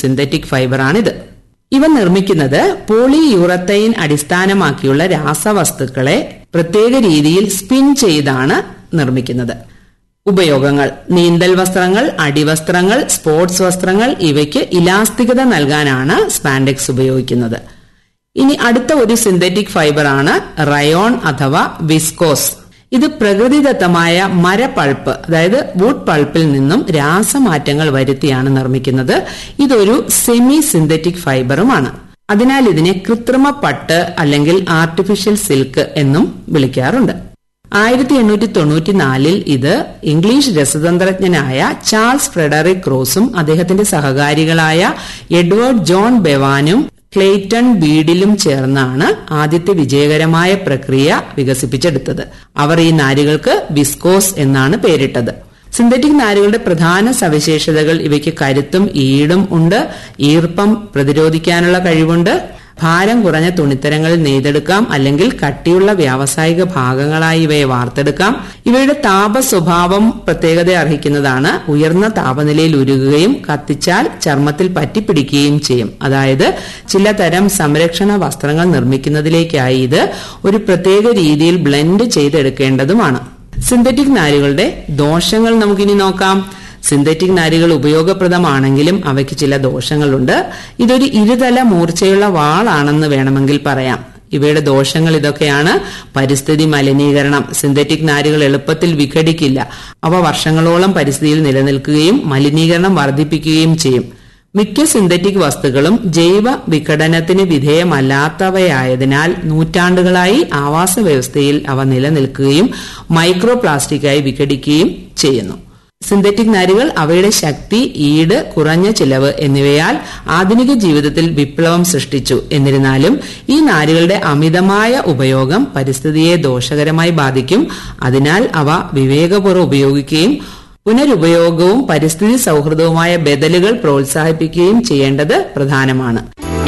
synthetic ഫൈബറാണിത് ഇവ നിർമ്മിക്കുന്നത് പോളിയൂറത്തൈൻ അടിസ്ഥാനമാക്കിയുള്ള രാസവസ്തുക്കളെ പ്രത്യേക രീതിയിൽ സ്പിൻ ചെയ്താണ് നിർമ്മിക്കുന്നത് ഉപയോഗങ്ങൾ നീന്തൽ വസ്ത്രങ്ങൾ അടിവസ്ത്രങ്ങൾ സ്പോർട്സ് വസ്ത്രങ്ങൾ ഇവയ്ക്ക് ഇലാസ്തികത നൽകാനാണ് സ്പാൻഡെക്സ് ഉപയോഗിക്കുന്നത് ഇനി അടുത്ത ഒരു സിന്തറ്റിക് ഫൈബറാണ് റയോൺ അഥവാ വിസ്കോസ് ഇത് പ്രകൃതിദത്തമായ മരപ്പൾപ്പ് അതായത് വുഡ് പൾപ്പിൽ നിന്നും രാസമാറ്റങ്ങൾ വരുത്തിയാണ് നിർമ്മിക്കുന്നത് ഇതൊരു സെമി സിന്തറ്റിക് ഫൈബറുമാണ് അതിനാൽ ഇതിനെ കൃത്രിമ പട്ട് അല്ലെങ്കിൽ ആർട്ടിഫിഷ്യൽ സിൽക്ക് എന്നും വിളിക്കാറുണ്ട് ആയിരത്തി എണ്ണൂറ്റി തൊണ്ണൂറ്റിനാലിൽ ഇത് ഇംഗ്ലീഷ് രസതന്ത്രജ്ഞനായ ചാൾസ് ഫ്രെഡറിക് റോസും അദ്ദേഹത്തിന്റെ സഹകാരികളായ എഡ്വേർഡ് ജോൺ ബെവാനും ക്ലെയ്റ്റൺ ബീഡിലും ചേർന്നാണ് ആദ്യത്തെ വിജയകരമായ പ്രക്രിയ വികസിപ്പിച്ചെടുത്തത് അവർ ഈ നാരുകൾക്ക് വിസ്കോസ് എന്നാണ് പേരിട്ടത് സിന്തറ്റിക് നാരുകളുടെ പ്രധാന സവിശേഷതകൾ ഇവയ്ക്ക് കരുത്തും ഈടും ഉണ്ട് ഈർപ്പം പ്രതിരോധിക്കാനുള്ള കഴിവുണ്ട് ഭാരം കുറഞ്ഞ തുണിത്തരങ്ങളിൽ നെയ്തെടുക്കാം അല്ലെങ്കിൽ കട്ടിയുള്ള വ്യാവസായിക ഭാഗങ്ങളായി ഇവയെ വാർത്തെടുക്കാം ഇവയുടെ താപ സ്വഭാവം പ്രത്യേകത അർഹിക്കുന്നതാണ് ഉയർന്ന താപനിലയിൽ ഉരുകുകയും കത്തിച്ചാൽ ചർമ്മത്തിൽ പറ്റിപ്പിടിക്കുകയും ചെയ്യും അതായത് ചില തരം സംരക്ഷണ വസ്ത്രങ്ങൾ നിർമ്മിക്കുന്നതിലേക്കായി ഇത് ഒരു പ്രത്യേക രീതിയിൽ ബ്ലെൻഡ് ചെയ്തെടുക്കേണ്ടതുമാണ് സിന്തറ്റിക് നാരുകളുടെ ദോഷങ്ങൾ നമുക്കിനി നോക്കാം സിന്തറ്റിക് നാരുകൾ ഉപയോഗപ്രദമാണെങ്കിലും അവയ്ക്ക് ചില ദോഷങ്ങളുണ്ട് ഇതൊരു ഇരുതല മൂർച്ചയുള്ള വാളാണെന്ന് വേണമെങ്കിൽ പറയാം ഇവയുടെ ദോഷങ്ങൾ ഇതൊക്കെയാണ് പരിസ്ഥിതി മലിനീകരണം സിന്തറ്റിക് നാരുകൾ എളുപ്പത്തിൽ വിഘടിക്കില്ല അവ വർഷങ്ങളോളം പരിസ്ഥിതിയിൽ നിലനിൽക്കുകയും മലിനീകരണം വർദ്ധിപ്പിക്കുകയും ചെയ്യും മിക്ക സിന്തറ്റിക് വസ്തുക്കളും ജൈവ വിഘടനത്തിന് വിധേയമല്ലാത്തവയായതിനാൽ നൂറ്റാണ്ടുകളായി ആവാസ വ്യവസ്ഥയിൽ അവ നിലനിൽക്കുകയും മൈക്രോ പ്ലാസ്റ്റിക്കായി വിഘടിക്കുകയും ചെയ്യുന്നു സിന്തറ്റിക് നാരുകൾ അവയുടെ ശക്തി ഈട് കുറഞ്ഞ ചിലവ് എന്നിവയാൽ ആധുനിക ജീവിതത്തിൽ വിപ്ലവം സൃഷ്ടിച്ചു എന്നിരുന്നാലും ഈ നാരുകളുടെ അമിതമായ ഉപയോഗം പരിസ്ഥിതിയെ ദോഷകരമായി ബാധിക്കും അതിനാൽ അവ വിവേകപൂർവ്വം ഉപയോഗിക്കുകയും പുനരുപയോഗവും പരിസ്ഥിതി സൗഹൃദവുമായ ബദലുകൾ പ്രോത്സാഹിപ്പിക്കുകയും ചെയ്യേണ്ടത് പ്രധാനമാണ്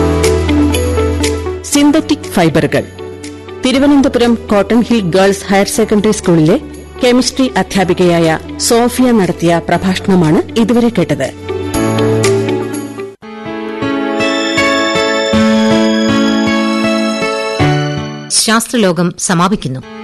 സിന്തറ്റിക് ഫൈബറുകൾ Thiruvananthapuram cotton hill girls higher secondary സ്കൂളിലെ കെമിസ്ട്രി അധ്യാപികയായ സോഫിയ നടത്തിയ പ്രഭാഷണമാണ് ഇതുവരെ കേട്ടത് ശാസ്ത്രലോകം സമാപിക്കുന്നു